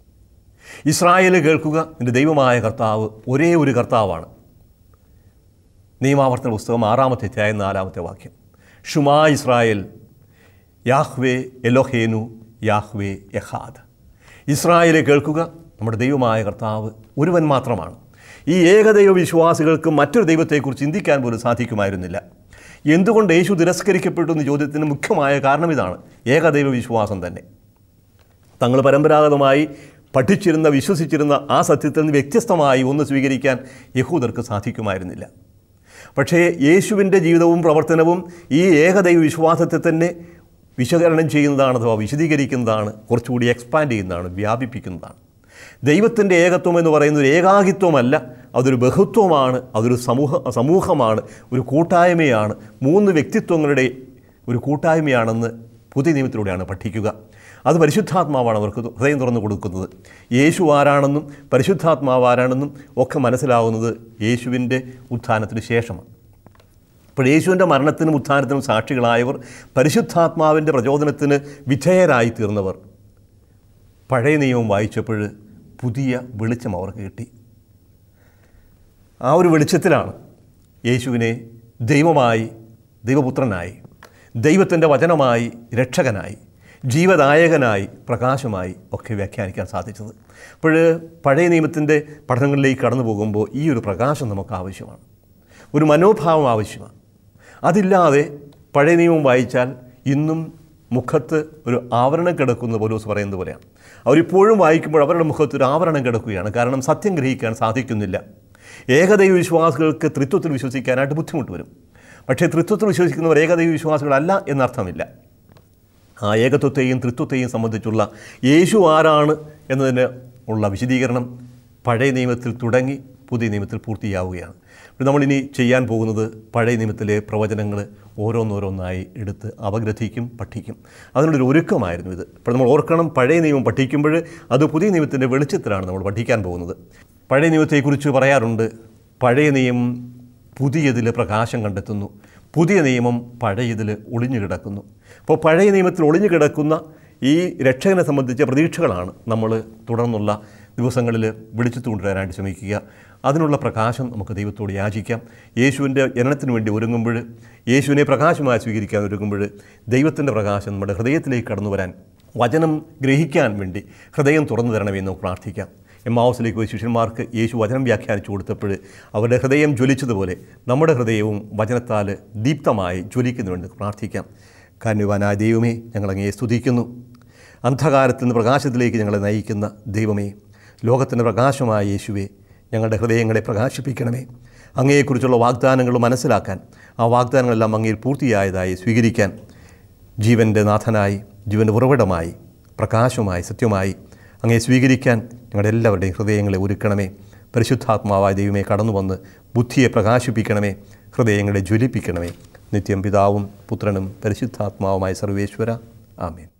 Speaker 1: ഇസ്രായേൽ കേൾക്കുക നിന്റെ ദൈവമായ കർത്താവ് ഒരേ ഒരു കർത്താവാണ് നിയമാവർത്തന പുസ്തകം ആറാമത്തെ അധ്യായം നാലാമത്തെ വാക്യം ഷുമാ ഇസ്രായേൽ യാഹ്വേ എലോഹേനു യാഹ്വേ യഹാദ് ഇസ്രായേലെ കേൾക്കുക നമ്മുടെ ദൈവമായ കർത്താവ് ഒരുവൻ മാത്രമാണ് ഈ ഏകദൈവ വിശ്വാസികൾക്ക് മറ്റൊരു ദൈവത്തെക്കുറിച്ച് ചിന്തിക്കാൻ പോലും സാധിക്കുമായിരുന്നില്ല എന്തുകൊണ്ട് യേശു തിരസ്കരിക്കപ്പെട്ടു എന്ന ചോദ്യത്തിന് മുഖ്യമായ കാരണം ഇതാണ് ഏകദൈവ വിശ്വാസം തന്നെ തങ്ങൾ പരമ്പരാഗതമായി പഠിച്ചിരുന്ന വിശ്വസിച്ചിരുന്ന ആ സത്യത്തിൽ നിന്ന് വ്യത്യസ്തമായി ഒന്ന് സ്വീകരിക്കാൻ യഹൂദർക്ക് സാധിക്കുമായിരുന്നില്ല പക്ഷേ യേശുവിൻ്റെ ജീവിതവും പ്രവർത്തനവും ഈ ഏകദൈവ വിശ്വാസത്തെ തന്നെ വിശകലനം ചെയ്യുന്നതാണ് അഥവാ വിശദീകരിക്കുന്നതാണ് കുറച്ചുകൂടി എക്സ്പാൻഡ് ചെയ്യുന്നതാണ് വ്യാപിപ്പിക്കുന്നതാണ് ദൈവത്തിൻ്റെ ഏകത്വം എന്ന് പറയുന്നത് ഒരു ഏകാകിത്വമല്ല അതൊരു ബഹുത്വമാണ് അതൊരു സമൂഹ സമൂഹമാണ് ഒരു കൂട്ടായ്മയാണ് മൂന്ന് വ്യക്തിത്വങ്ങളുടെ ഒരു കൂട്ടായ്മയാണെന്ന് പുതിയ നിയമത്തിലൂടെയാണ് പഠിക്കുക അത് പരിശുദ്ധാത്മാവാണ് അവർക്ക് ഹൃദയം തുറന്നു കൊടുക്കുന്നത് യേശു ആരാണെന്നും പരിശുദ്ധാത്മാവ് ആരാണെന്നും ഒക്കെ മനസ്സിലാവുന്നത് യേശുവിൻ്റെ ഉത്ഥാനത്തിന് ശേഷമാണ് അപ്പോൾ യേശുവിൻ്റെ മരണത്തിനും ഉത്ഥാനത്തിനും സാക്ഷികളായവർ പരിശുദ്ധാത്മാവിൻ്റെ പ്രചോദനത്തിന് വിധേയരായി തീർന്നവർ പഴയ നിയമം വായിച്ചപ്പോൾ പുതിയ വെളിച്ചം അവർക്ക് കിട്ടി ആ ഒരു വെളിച്ചത്തിലാണ് യേശുവിനെ ദൈവമായി ദൈവപുത്രനായി ദൈവത്തിൻ്റെ വചനമായി രക്ഷകനായി ജീവദായകനായി പ്രകാശമായി ഒക്കെ വ്യാഖ്യാനിക്കാൻ സാധിച്ചത് അപ്പോൾ പഴയ നിയമത്തിൻ്റെ പഠനങ്ങളിലേക്ക് കടന്നു പോകുമ്പോൾ ഈ ഒരു പ്രകാശം നമുക്ക് ആവശ്യമാണ് ഒരു മനോഭാവം ആവശ്യമാണ് അതില്ലാതെ പഴയ നിയമം വായിച്ചാൽ ഇന്നും മുഖത്ത് ഒരു ആവരണം കിടക്കുന്ന പോലീസ് പറയുന്നത് പോലെയാണ് അവരിപ്പോഴും വായിക്കുമ്പോൾ അവരുടെ മുഖത്ത് ഒരു ആവരണം കിടക്കുകയാണ് കാരണം സത്യം ഗ്രഹിക്കാൻ സാധിക്കുന്നില്ല ഏകദൈവ വിശ്വാസികൾക്ക് ത്രിത്വത്തിൽ വിശ്വസിക്കാനായിട്ട് ബുദ്ധിമുട്ട് വരും പക്ഷേ ത്രിത്വത്തിൽ വിശ്വസിക്കുന്നവർ ഏകദൈവ വിശ്വാസികളല്ല എന്നർത്ഥമില്ല ആ ഏകത്വത്തെയും ത്രിത്വത്തെയും സംബന്ധിച്ചുള്ള യേശു ആരാണ് എന്നതിന് ഉള്ള വിശദീകരണം പഴയ നിയമത്തിൽ തുടങ്ങി പുതിയ നിയമത്തിൽ പൂർത്തിയാവുകയാണ് ഇപ്പോൾ നമ്മളിനി ചെയ്യാൻ പോകുന്നത് പഴയ നിയമത്തിലെ പ്രവചനങ്ങൾ ഓരോന്നോരോന്നായി എടുത്ത് അപഗ്രഥിക്കും പഠിക്കും അതിനുള്ളൊരു ഒരുക്കമായിരുന്നു ഇത് ഇപ്പോൾ നമ്മൾ ഓർക്കണം പഴയ നിയമം പഠിക്കുമ്പോൾ അത് പുതിയ നിയമത്തിൻ്റെ വെളിച്ചത്തിലാണ് നമ്മൾ പഠിക്കാൻ പോകുന്നത് പഴയ നിയമത്തെക്കുറിച്ച് പറയാറുണ്ട് പഴയ നിയമം പുതിയതിൽ പ്രകാശം കണ്ടെത്തുന്നു പുതിയ നിയമം പഴയതിൽ ഒളിഞ്ഞു കിടക്കുന്നു അപ്പോൾ പഴയ നിയമത്തിൽ ഒളിഞ്ഞു കിടക്കുന്ന ഈ രക്ഷകനെ സംബന്ധിച്ച പ്രതീക്ഷകളാണ് നമ്മൾ തുടർന്നുള്ള ദിവസങ്ങളിൽ വിളിച്ചു കൊണ്ടുവരാനായിട്ട് ശ്രമിക്കുക അതിനുള്ള പ്രകാശം നമുക്ക് ദൈവത്തോട് യാചിക്കാം യേശുവിൻ്റെ ജനനത്തിന് വേണ്ടി ഒരുങ്ങുമ്പോൾ യേശുവിനെ പ്രകാശമായി സ്വീകരിക്കാൻ ഒരുങ്ങുമ്പോൾ ദൈവത്തിൻ്റെ പ്രകാശം നമ്മുടെ ഹൃദയത്തിലേക്ക് കടന്നു വരാൻ വചനം ഗ്രഹിക്കാൻ വേണ്ടി ഹൃദയം തുറന്നു തരണമെന്ന് നമുക്ക് പ്രാർത്ഥിക്കാം എമ്മാവസിലേക്ക് പോയി ശിഷ്യന്മാർക്ക് യേശു വചനം വ്യാഖ്യാനിച്ചു കൊടുത്തപ്പോൾ അവരുടെ ഹൃദയം ജ്വലിച്ചതുപോലെ നമ്മുടെ ഹൃദയവും വചനത്താൽ ദീപ്തമായി ജ്വലിക്കുന്നുവെന്ന് പ്രാർത്ഥിക്കാം കാരണവാനായ ദൈവമേ ഞങ്ങളങ്ങയെ സ്തുതിക്കുന്നു അന്ധകാരത്തിൽ നിന്ന് പ്രകാശത്തിലേക്ക് ഞങ്ങളെ നയിക്കുന്ന ദൈവമേ ലോകത്തിൻ്റെ പ്രകാശമായ യേശുവേ ഞങ്ങളുടെ ഹൃദയങ്ങളെ പ്രകാശിപ്പിക്കണമേ അങ്ങയെക്കുറിച്ചുള്ള വാഗ്ദാനങ്ങൾ മനസ്സിലാക്കാൻ ആ വാഗ്ദാനങ്ങളെല്ലാം അങ്ങയിൽ പൂർത്തിയായതായി സ്വീകരിക്കാൻ ജീവൻ്റെ നാഥനായി ജീവൻ്റെ ഉറവിടമായി പ്രകാശമായി സത്യമായി അങ്ങയെ സ്വീകരിക്കാൻ ഞങ്ങളുടെ എല്ലാവരുടെയും ഹൃദയങ്ങളെ ഒരുക്കണമേ പരിശുദ്ധാത്മാവായ ദൈവമേ കടന്നു വന്ന് ബുദ്ധിയെ പ്രകാശിപ്പിക്കണമേ ഹൃദയങ്ങളെ ജ്വലിപ്പിക്കണമേ നിത്യം പിതാവും പുത്രനും പരിശുദ്ധാത്മാവുമായ സർവേശ്വര ആമേൻ